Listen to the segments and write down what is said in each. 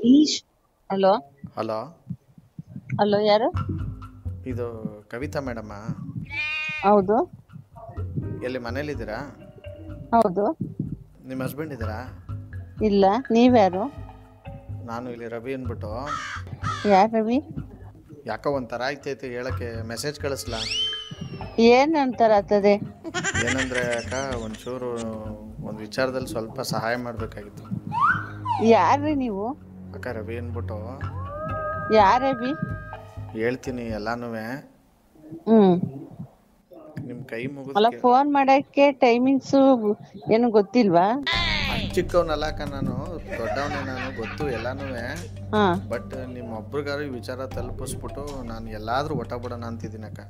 ಈಶ್ hello hello hello ಯಾರು ಇದು Kavita madam ಹೌದು ಎಲ್ಲಿ ಮನೇಲಿದ್ದೀರಾ ಹೌದು ನಿಮ್ಮ ಹಸ್ಬೆಂಡ್ ಇದ್ದೀರಾ ಇಲ್ಲ ನೀವ್ಯಾರು ನಾನು ಇಲ್ಲಿ ರವಿ ಅಂದ್ಬಿಟ್ಟು ಯಾರು ರವಿ ಯಾಕೋ ಒಂಥರ ಆಯ್ತೈತೆ ಹೇಳಕ್ಕೆ ಮೆಸೇಜ್ ಕಳಿಸ್ಲಾ ಏನ್ ಅಂತಾರ ಆಗ್ತದೆ ಏನಂದ್ರೆ ಅಕ್ಕ ಒಂಚೂರು ಒಂದು ವಿಚಾರದಲ್ಲಿ ಸ್ವಲ್ಪ ಸಹಾಯ ಮಾಡಬೇಕಾಗಿತ್ತು ಯಾರ್ರಿ ನೀವು ಅಕ್ಕ ರವಿ ಅಂದ್ಬಿಟ್ಟು ಯಾರ ರವಿ ಹೇಳ್ತೀನಿ ಎಲ್ಲಾನು ಹ್ಮ್ ನಿಮ್ಮ ಕೈ ಅಲ್ಲ ಮುಗಿದ ಫೋನ್ ಮಾಡಕ್ಕೆ ಟೈಮಿಂಗ್ಸ್ ಏನು ಗೊತ್ತಿಲ್ವಾ ಚಿಕ್ಕವನಲ್ಲ ಅಕ್ಕ ನಾನು ದೊಡ್ಡವನೇ ನಾನು ಗೊತ್ತು ಎಲ್ಲಾನು ಹಾ ಬಟ್ ನಿಮ್ಮ ಒಬ್ರಿಗಾರು ಈ ವಿಚಾರ ತಲುಪಿಸ್ಬಿಟ್ಟು ನಾನು ಎಲ್ಲಾದ್ರೂ ಒಟ್ಟ ಬಿಡೋಣ ಅಂತಿದ್ದೀನಿ ಅಕ್ಕ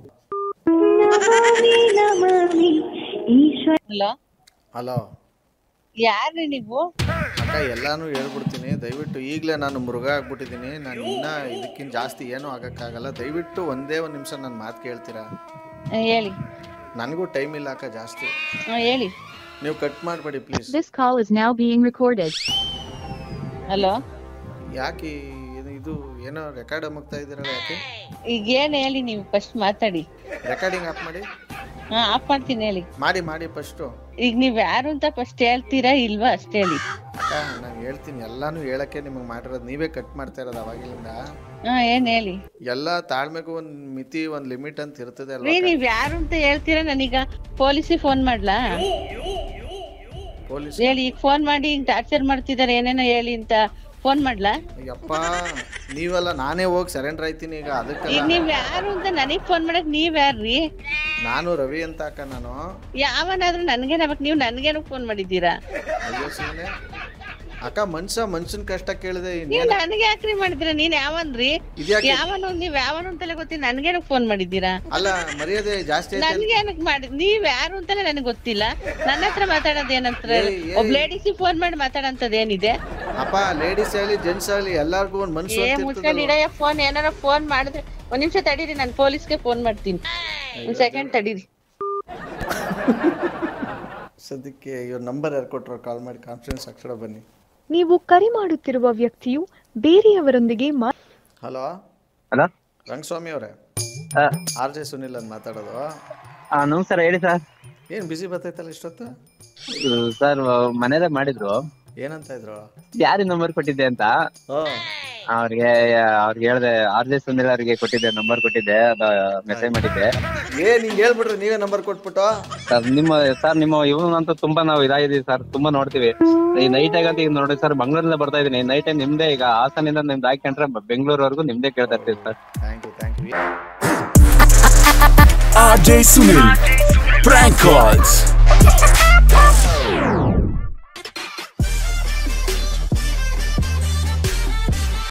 ಹಲೋ ಹಲೋ ಯಾರ್ರಿ ನೀವು ಅಕ್ಕ ಎಲ್ಲಾನು ಹೇಳ್ಬಿಡ್ತೀನಿ ದಯವಿಟ್ಟು ಈಗಲೇ ನಾನು ಮೃಗ ಆಗ್ಬಿಟ್ಟಿದ್ದೀನಿ ನಾನು ಇನ್ನ ಇದಕ್ಕಿಂತ ಜಾಸ್ತಿ ಏನೂ ಆಗಕ್ಕಾಗಲ್ಲ ದಯವಿಟ್ಟು ಒಂದೇ ಒಂದು ನಿಮಿಷ ನನ್ನ ಮಾತು ಕೇಳ್ತೀರಾ ಆ, ಹೇಳಿ ನನಗೂ ಟೈಮ್ ಇಲ್ಲ ಅಕ್ಕ ಜಾಸ್ತಿ ಆ, ಹೇಳಿ ನೀವು ಕಟ್ ಮಾಡಬೇಡಿ please This call is now being recorded. Hello ಯಾಕೆ ಇದು- ಇದು ಏನೋ ರೆಕಾರ್ಡ್ ಅಮ್ಮಗ್ತಾ ಇದ್ದೀರಲ್ಲ ಯಾಕೆ ಈಗ ಏನ್ ಹೇಳಿ ನೀವು ಫಸ್ಟ್ ಮಾತಾಡಿ ರೆಕಾರ್ಡಿಂಗ್ ಆಫ್ ಮಾಡಿ ಹಾ ಆಫ್ ಮಾಡ್ತೀನಿ ಹೇಳಿ ಮಾಡಿ ಮಾಡಿ ಫಸ್ಟು ಈಗ ನೀವ್ ಯಾರು ಅಂತ ಫಸ್ಟ್ ಹೇಳ್ತೀರಾ ಇಲ್ವಾ ಅಷ್ಟೇ ಹೇಳಿ ಅಕ್ಕ ನಾನು ಹೇಳ್ತೀನಿ ಎಲ್ಲಾನು ಹೇಳಕ್ಕೆ ನಿಮಗೆ ಮಾಡಿರೋದು ನೀವೇ ಕಟ್ ಮಾಡ್ತಾ ಇರೋದು ಅವಾಗಿಲಿಂದ ಹಾ ಏನ್ ಹೇಳಿ ಎಲ್ಲ ತಾಳ್ಮೆಗೂ ಒಂದು ಮಿತಿ ಒಂದು ಲಿಮಿಟ್ ಅಂತ ಇರ್ತದೆ ರೀ ಅಲ್ವಾ ನೀವ್ ಯಾರು ಅಂತ ಹೇಳ್ತೀರಾ ನಾನೀಗ ಪೊಲೀಸಿಗೆ ಫೋನ್ ಮಾಡ್ಲಾ ಪೊಲೀಸ್ ಹೇಳಿ ಈಗ ಫೋನ್ ಮಾಡಿ ಹಿಂಗ್ ಟಾರ್ಚರ್ ಮಾಡ್ತಿದಾರೆ ಏನೇನೋ ಹೇಳಿ ಅಂತ ಫೋನ್ ಮಾಡ್ಲಾ ಯಪ್ಪ ನೀವೆಲ್ಲ ನಾನೇ ಹೋಗಿ ಸರೆಂಡರ್ ಆಯ್ತೀನಿ ಈಗ ಅದಕ್ಕಲ್ಲ ಈಗ ನೀವ್ ಯಾರು ಅಂತ ನನಗ್ ಫೋನ್ ಮಾಡಕ್ ನೀವ್ ಯಾರ್ರಿ ನಾನು ರವಿ ಅಂತ ಅಕ್ಕ ನಾನು ಯಾವನಾದ್ರೂ ನನ್ಗೆ ನಮಕ್ ನೀವ್ ನನ್ಗೇನು ಫೋನ್ ಮಾಡಿದ್ದೀರಾ ಅಯ್ಯೋ ಸುಮ್ಮನೆ ಅಕ್ಕ ಮನ್ಸ ಮನ್ಸನ್ ಕಷ್ಟ ಕೇಳಿದೆ ನೀವ್ ಇನ್ನೇನ್ ನನ್ಗೆ ಯಾಕ್ರಿ ಮಾಡಿದ್ದೀರಾ ನೀನ್ ಯಾವನ್ರಿ ಇದ್ಯಾಕೆ ಯಾವನು ನೀವ್ ಯಾವನು ಅಂತೆಲ್ಲ ಗೊತ್ತಿಲ್ಲ ನನ್ಗೇನಕ್ ಫೋನ್ ಮಾಡಿದ್ದೀರಾ ಅಲ್ಲ ಮರ್ಯಾದೆ ಜಾಸ್ತಿ ಐತೆ ನನ್ಗೆ ಏನಕ್ ಮಾಡಿ ನೀವ್ ಯಾರು ಅಂತಾನೆ ನನಗೆ ಗೊತ್ತಿಲ್ಲ ನನ್ನ ಹತ್ರ ಮಾತಾಡೋದ್ ಏನಂತ ಏಯ್, ಏಯ್. ಒಬ್ ಲೇಡೀಸ್ ಫೋನ್ ಮಾಡಿ ಮಾತಾಡೋಂಥದ್ದು ಏನಿದೆ ಅಪ್ಪ ಲೇಡೀಸ್ ಆಗಲಿ ಜೆಂಟ್ಸ್ ಆಗಲಿ ಎಲ್ಲಾರ್ಗು ಒಂದು ಮನ್ಸು ಏ ಅಂತ ಮುಚ್ಕೊಂಡು ಇರ್ತದಲ್ವ? ಇಡಯ್ಯ ಫೋನ್ ಏನಾರ ಫೋನ್ ಮಾಡಿದ್ರೆ ಒಂದ್ ನಿಮಿಷ ತಡೀರಿ ನಾನು ಪೊಲೀಸ್ಗೆ ಫೋನ್ ಮಾಡ್ತೀನಿ ಒಂದ್ ಸೆಕೆಂಡ್ ತಡೀರಿ ಸದ್ಯಕ್ಕೆ ಇವ್ರ ನಂಬರ್ ಯಾರು ಕೊಟ್ಟರು ಕಾಲ್ ಮಾಡಿ ಕಾನ್ಫರೆನ್ಸ್ ಅಕ್ಷರ ಬನ್ನಿ ನೀವು ಕರೆ ಮಾಡುತ್ತಿರುವ ವ್ಯಕ್ತಿಯು ಬೇರೆಯವರೊಂದಿಗೆ ಮಾ ಹಲೋ ಹಲೋ ರಂಗಸ್ವಾಮಿ ಅವರೇ ಆರ್ ಜೆ ಸುನಿಲ್ ಅಂತ ಮಾತಾಡೋದು ಹಾಂ ನಮಸ್ಕಾರ ಹೇಳಿ ಸರ್ ಏನ್ ಬಿಸಿ ಬರ್ತೈತಲ್ಲ ಇಷ್ಟೊತ್ತು ಸರ್ ಮನೇಲೆ ಮಾಡಿದ್ರು ಏನಂತ ಇದ್ರು ಯಾರಿ ನಂಬರ್ ಕೊಟ್ಟಿದ್ದೆ ಅಂತ ಓ ಅವ್ರಿಗೆ ಅವ್ರಿಗೆ ಹೇಳ್ದೆ ಆರ್ ಜೆ ಸುನಿಲ್ ಅವ್ರಿಗೆ ಕೊಟ್ಟಿದ್ದೆ ನಂಬರ್ ಕೊಟ್ಟಿದ್ದೆ ಅದು ಮೆಸೇಜ್ ಮಾಡಿದ್ದೆ ಏ ನಿಂಗೆ ಹೇಳ್ಬಿಟ್ರೆ ನೀವೇ ನಂಬರ್ ಕೊಟ್ಬಿಟ್ಟು ಸರ್ ನಿಮ್ಮ ಸರ್ ನಿಮ್ಮ ಇವನಂತೂ ತುಂಬಾ ನಾವು ಇದಾಗಿದ್ದೀವಿ ಸರ್ ತುಂಬಾ ನೋಡ್ತೀವಿ ಈ ನೈಟ್ ಆಗಂತ ಈಗ ನೋಡಿ ಸರ್ ಮಂಗಳೂರಿಂದ ಬರ್ತಾ ಇದೀನಿ ನೈಟ್ ಟೈಮ್ ನಿಮ್ದೇ ಈಗ ಹಾಸನಿಂದ ನಿಮ್ದು ಹಾಕೊಂಡ್ರೆ ಬೆಂಗಳೂರವರೆಗೂ ನಿಮ್ದೇ ಕೇಳ್ತಾ ಇರ್ತೀವಿ sir thank you thank you RJ Sunil. Prank calls.